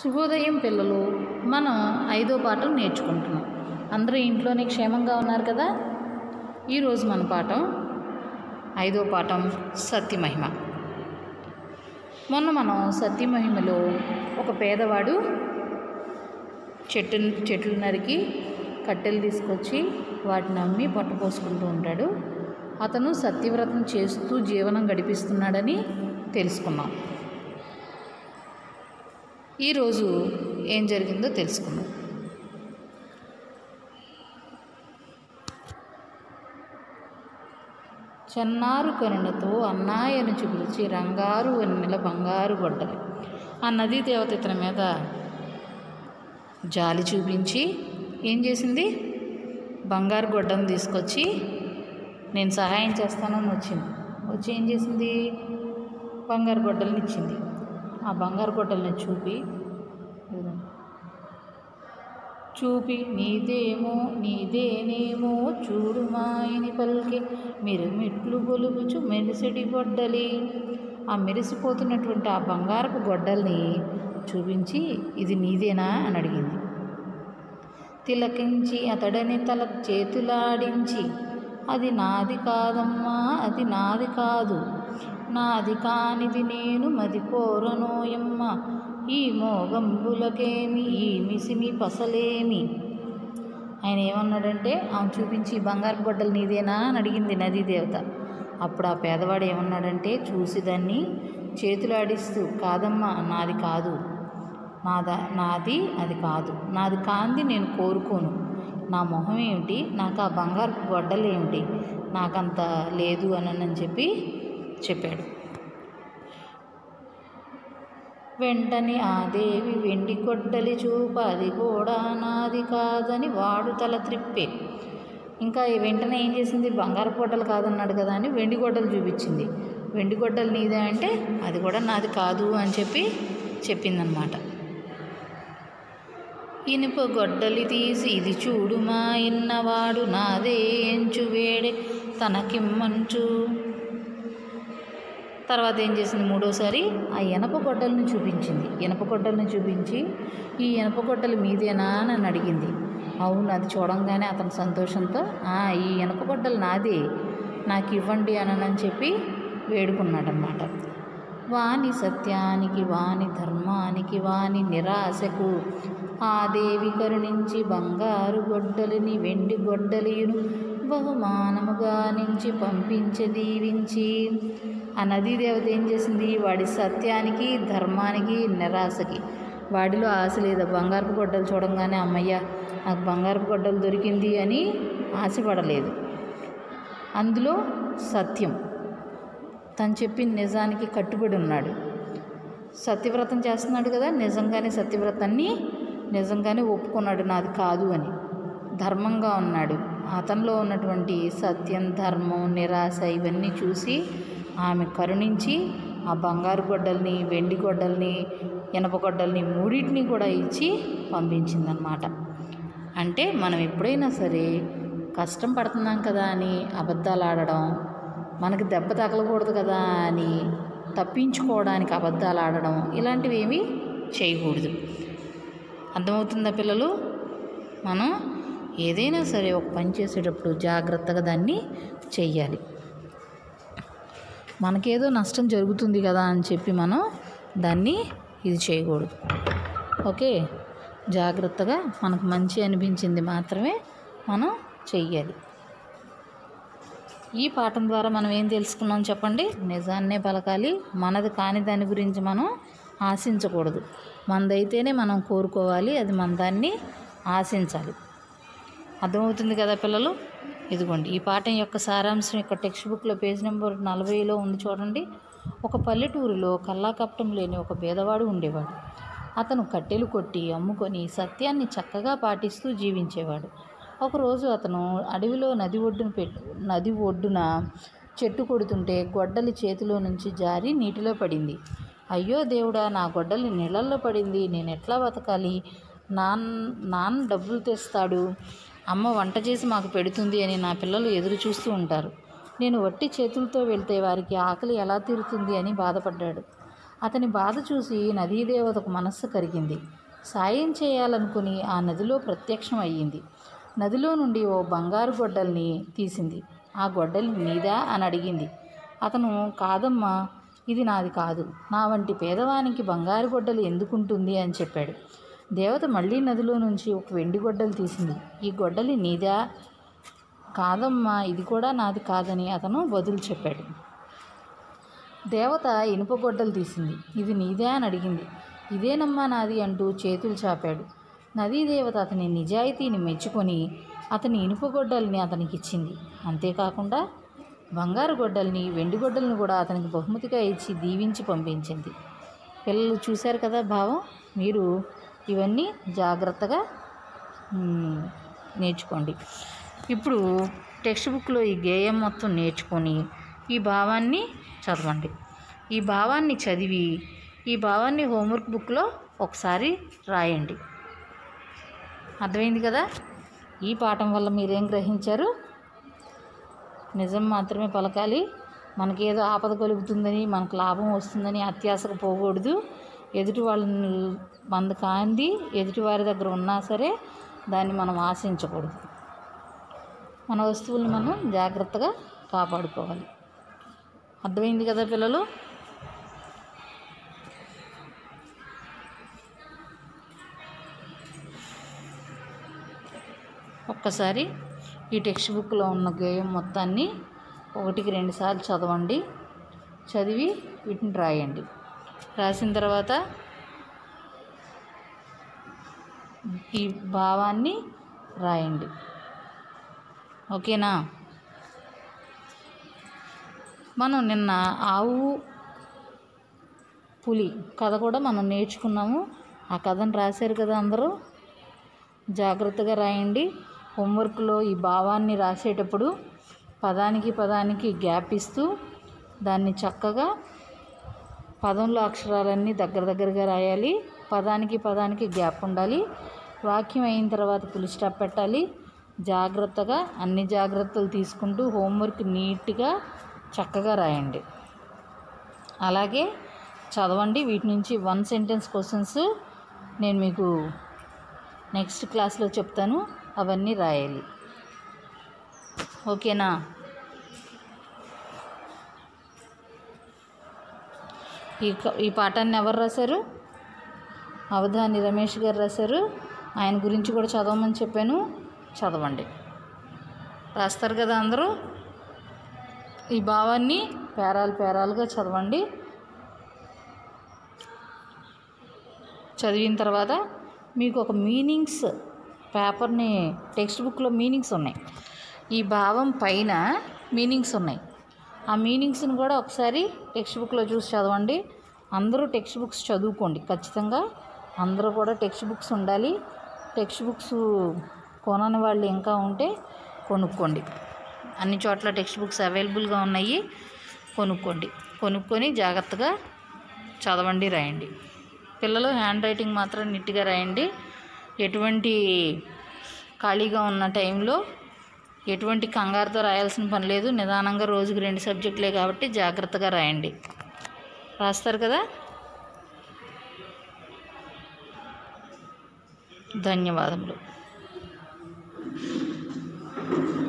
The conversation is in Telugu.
శుభోదయం పిల్లలు మనం ఐదో పాఠం నేర్చుకుంటున్నాం అందరూ ఇంట్లోనే క్షేమంగా ఉన్నారు కదా ఈరోజు మన పాఠం ఐదో పాఠం సత్యమహిమ మొన్న మనం సత్యమహిమలో ఒక పేదవాడు చెట్టు చెట్లు నరికి కట్టెలు తీసుకొచ్చి వాటిని అమ్మి పట్టుపోసుకుంటూ ఉంటాడు అతను సత్యవ్రతం చేస్తూ జీవనం గడిపిస్తున్నాడని తెలుసుకున్నాం ఈరోజు ఏం జరిగిందో తెలుసుకుందాం చెన్నారు కరుణతో అన్నాయను పిలిచి రంగారు వన్నెల బంగారు గొడ్డలు ఆ నదీ దేవత ఇతని మీద జాలి చూపించి ఏం చేసింది బంగారు గొడ్డను తీసుకొచ్చి నేను సహాయం చేస్తానని వచ్చింది వచ్చి ఏం చేసింది బంగారు గొడ్డల్ని ఇచ్చింది ఆ బంగారు గొడ్డల్ని చూపి ఇదిగో. చూపి నీదేమో నీదేనేమో చూడు మాయని పలికి మిరుమిట్లు గొలుగుచు మెరిసెడి గొడ్డలి ఆ మెరిసిపోతున్నటువంటి ఆ బంగారపు గొడ్డల్ని చూపించి ఇది నీదేనా అని అడిగింది తిలకించి అతడని తల చేతులాడించి అది నాది కాదమ్మా అది నాది కాదు నాది కానిది నేను మది కోరనోయమ్మ ఈ మోగంబులకేమి ఈ మిసిమి పసలేమి ఆయన ఏమన్నాడంటే ఆమె చూపించి "ఈ బంగారు గొడ్డలు నీదేనా అని అడిగింది నదీ దేవత అప్పుడు ఆ పేదవాడు ఏమన్నాడంటే చూసి దాన్ని చేతులు ఆడిస్తూ కాదమ్మా నాది కాదు నాదా నాది అది కాదు నాది కాంది నేను కోరుకోను నా మొహం ఏమిటి నాకు ఆ బంగారు గొడ్డలు ఏమిటి నాకంత లేదు అని చెప్పి చెప్పాడు వెంటనే ఆ దేవి వెండి గొడ్డలి చూప అది కూడా నాది కాదని వాడు తల త్రిప్పే ఇంకా ఈ వెంటనే ఏం చేసింది బంగారు గొడ్డలు కాదన్నాడు కదా అని వెండి గొడ్డలు చూపించింది వెండి గొడ్డలు నీదే అంటే అది కూడా నాది కాదు అని చెప్పి చెప్పిందనమాట ఇనుప గొడ్డలి తీసి ఇది చూడు మా ఇన్నవాడు నాదే ఎంచు వేడే తనకిమ్మంచు తర్వాత ఏం చేసింది మూడోసారి ఆ ఇనప గొడ్డలను చూపించింది ఇనప గొడ్డలను చూపించి ఈ ఇనప గొడ్డలు మీదేనా అని నన్ను అడిగింది అవును అది చూడంగానే అతని సంతోషంతో "ఆ, ఈ ఇనప గొడ్డలు నాదే నాకు ఇవ్వండి అని చెప్పి వేడుకున్నాడనమాట వాని సత్యానికి వాని ధర్మానికి వాని నిరాశకు ఆ దేవి కరుణించి బంగారు గొడ్డలిని వెండి గొడ్డలియును బహుమానముగా నుంచి పంపించి దీవించి ఆ నదీ దేవత ఏం చేసింది వాడి సత్యానికి ధర్మానికి నిరాశకి వాడిలో ఆశ లేదు బంగారపు గొడ్డలు చూడంగానే అమ్మయ్య నాకు బంగారపు గొడ్డలు దొరికింది అని ఆశపడలేదు అందులో సత్యం తను చెప్పిన నిజానికి కట్టుబడి ఉన్నాడు సత్యవ్రతం చేస్తున్నాడు కదా నిజంగానే సత్యవ్రతాన్ని నిజంగానే ఒప్పుకున్నాడు నాది కాదు అని ధర్మంగా ఉన్నాడు అతనిలో ఉన్నటువంటి సత్యం ధర్మం నిరాశ ఇవన్నీ చూసి ఆమె కరుణించి ఆ బంగారు గొడ్డల్ని వెండి గొడ్డల్ని ఇనప గొడ్డల్ని మూడింటిని కూడా ఇచ్చి పంపించిందనమాట అంటే మనం ఎప్పుడైనా సరే కష్టం పడుతున్నాం కదా అని అబద్ధాలు ఆడడం మనకి దెబ్బ తగలకూడదు కదా అని తప్పించుకోవడానికి అబద్ధాలు ఆడడం ఇలాంటివి ఏమీ చేయకూడదు అర్థమవుతుందా పిల్లలు మనం ఏదైనా సరే ఒక పని చేసేటప్పుడు జాగ్రత్తగా దాన్ని చెయ్యాలి మనకేదో నష్టం జరుగుతుంది కదా అని చెప్పి మనం దాన్ని ఇది చేయకూడదు ఓకే జాగ్రత్తగా మనకు మంచి అనిపించింది మాత్రమే మనం చెయ్యాలి ఈ పాఠం ద్వారా మనం ఏం తెలుసుకున్నాం చెప్పండి నిజాన్నే పలకాలి మనది కాని దాని గురించి మనం ఆశించకూడదు మనదైతేనే మనం కోరుకోవాలి అది మన దాన్ని ఆశించాలి అర్థమవుతుంది కదా పిల్లలు ఇదిగోండి ఈ పాఠం యొక్క సారాంశం యొక్క టెక్స్ట్ బుక్లో పేజ్ నెంబర్ నలభైలో ఉంది చూడండి ఒక పల్లెటూరులో కల్లాకప్పటం లేని ఒక పేదవాడు ఉండేవాడు అతను కట్టెలు కొట్టి అమ్ముకొని సత్యాన్ని చక్కగా పాటిస్తూ జీవించేవాడు ఒకరోజు అతను అడవిలో నది ఒడ్డున పెట్టు నది ఒడ్డున చెట్టు కొడుతుంటే గొడ్డలి చేతిలో నుంచి జారి నీటిలో పడింది అయ్యో దేవుడా నా గొడ్డలి నీళ్ళల్లో పడింది నేను ఎట్లా బతకాలి నాన్ నాన్న డబ్బులు తెస్తాడు అమ్మ వంట చేసి మాకు పెడుతుంది అని నా పిల్లలు ఎదురు చూస్తూ ఉంటారు నేను వట్టి చేతులతో వెళ్తే వారికి ఆకలి ఎలా తీరుతుంది అని బాధపడ్డాడు అతని బాధ చూసి నదీదేవతకు మనస్సు కరిగింది సాయం చేయాలనుకుని ఆ నదిలో ప్రత్యక్షం అయ్యింది నదిలో నుండి ఓ బంగారు గొడ్డల్ని తీసింది ఆ గొడ్డలి నీదా అని అడిగింది అతను కాదమ్మా ఇది నాది కాదు నా వంటి పేదవానికి బంగారు గొడ్డలు ఎందుకుంటుంది అని చెప్పాడు దేవత మళ్ళీ నదిలో నుంచి ఒక వెండి గొడ్డలు తీసింది ఈ గొడ్డలి నీదా కాదమ్మా ఇది కూడా నాది కాదని అతను బదులు చెప్పాడు దేవత ఇనుప గొడ్డలు తీసింది ఇది నీదే అని అడిగింది ఇదేనమ్మా నాది అంటూ చేతులు చాపాడు నదీదేవత అతని నిజాయితీని మెచ్చుకొని అతని ఇనుప గొడ్డల్ని అతనికి ఇచ్చింది అంతేకాకుండా బంగారు గొడ్డల్ని వెండి గొడ్డల్ని కూడా అతనికి బహుమతిగా ఇచ్చి దీవించి పంపించింది పిల్లలు చూశారు కదా భావం మీరు ఇవన్నీ జాగ్రత్తగా మ్, నేర్చుకోండి ఇప్పుడు టెక్స్ట్ బుక్లో ఈ గేయం మొత్తం నేర్చుకొని ఈ భావాన్ని చదవండి ఈ భావాన్ని చదివి ఈ భావాన్ని హోంవర్క్ బుక్లో ఒకసారి రాయండి అర్థమైంది కదా ఈ పాఠం వల్ల మీరేం గ్రహించారు నిజం మాత్రమే పలకాలి మనకి ఏదో ఆపద కలుగుతుందని మనకు లాభం వస్తుందని అత్యాశకు పోకూడదు ఎదుటి వాళ్ళని మంద కాంది ఎదుటి వారి దగ్గర ఉన్నా సరే దాన్ని మనం ఆశించకూడదు మన వస్తువుల్ని మనం జాగ్రత్తగా కాపాడుకోవాలి అర్థమైంది కదా పిల్లలు ఒక్కసారి ఈ టెక్స్ట్ బుక్లో ఉన్న గేయం మొత్తాన్ని ఒకటికి రెండు సార్లు చదవండి చదివి వీటిని రాయండి రాసిన తర్వాత ఈ భావాన్ని రాయండి ఓకేనా మనం నిన్న ఆవు పులి కథ కూడా మనం నేర్చుకున్నాము ఆ కథను రాశారు కదా అందరూ జాగ్రత్తగా రాయండి హోంవర్క్లో ఈ భావాన్ని రాసేటప్పుడు పదానికి పదానికి గ్యాప్ ఇస్తూ దాన్ని చక్కగా పదంలో అక్షరాలన్నీ దగ్గర దగ్గరగా రాయాలి పదానికి పదానికి గ్యాప్ ఉండాలి వాక్యం అయిన తర్వాత పులి స్టాప్ పెట్టాలి జాగ్రత్తగా అన్ని జాగ్రత్తలు తీసుకుంటూ హోంవర్క్ నీట్గా చక్కగా రాయండి అలాగే చదవండి వీటి నుంచి వన్ సెంటెన్స్ క్వశ్చన్స్ నేను మీకు నెక్స్ట్ క్లాస్లో చెప్తాను అవన్నీ రాయాలి ఓకేనా ఈ క- ఈ పాఠాన్ని ఎవరు రాశారు అవధాని రమేష్ గారు రాశారు ఆయన గురించి కూడా చదవమని చెప్పాను చదవండి రాస్తారు కదా అందరూ ఈ భావాన్ని పేరాలు పేరాలుగా చదవండి చదివిన తర్వాత మీకు ఒక మీనింగ్స్ పేపర్ని టెక్స్ట్ బుక్లో మీనింగ్స్ ఉన్నాయి ఈ భావం పైన మీనింగ్స్ ఉన్నాయి ఆ మీనింగ్స్ని కూడా ఒకసారి టెక్స్ట్ బుక్లో చూసి చదవండి అందరూ టెక్స్ట్ బుక్స్ చదువుకోండి ఖచ్చితంగా అందరూ కూడా టెక్స్ట్ బుక్స్ ఉండాలి టెక్స్ట్ బుక్స్ కొనని వాళ్ళు ఇంకా ఉంటే కొనుక్కోండి అన్ని చోట్ల టెక్స్ట్ బుక్స్ అవైలబుల్గా ఉన్నాయి కొనుక్కోండి కొనుక్కొని జాగ్రత్తగా చదవండి రాయండి పిల్లలు హ్యాండ్ రైటింగ్ మాత్రం నీట్గా రాయండి ఎటువంటి ఖాళీగా ఉన్న టైంలో ఎటువంటి కంగారుతో రాయాల్సిన పని లేదు నిదానంగా రోజుకి రెండు సబ్జెక్టులే కాబట్టి జాగ్రత్తగా రాయండి రాస్తారు కదా ధన్యవాదములు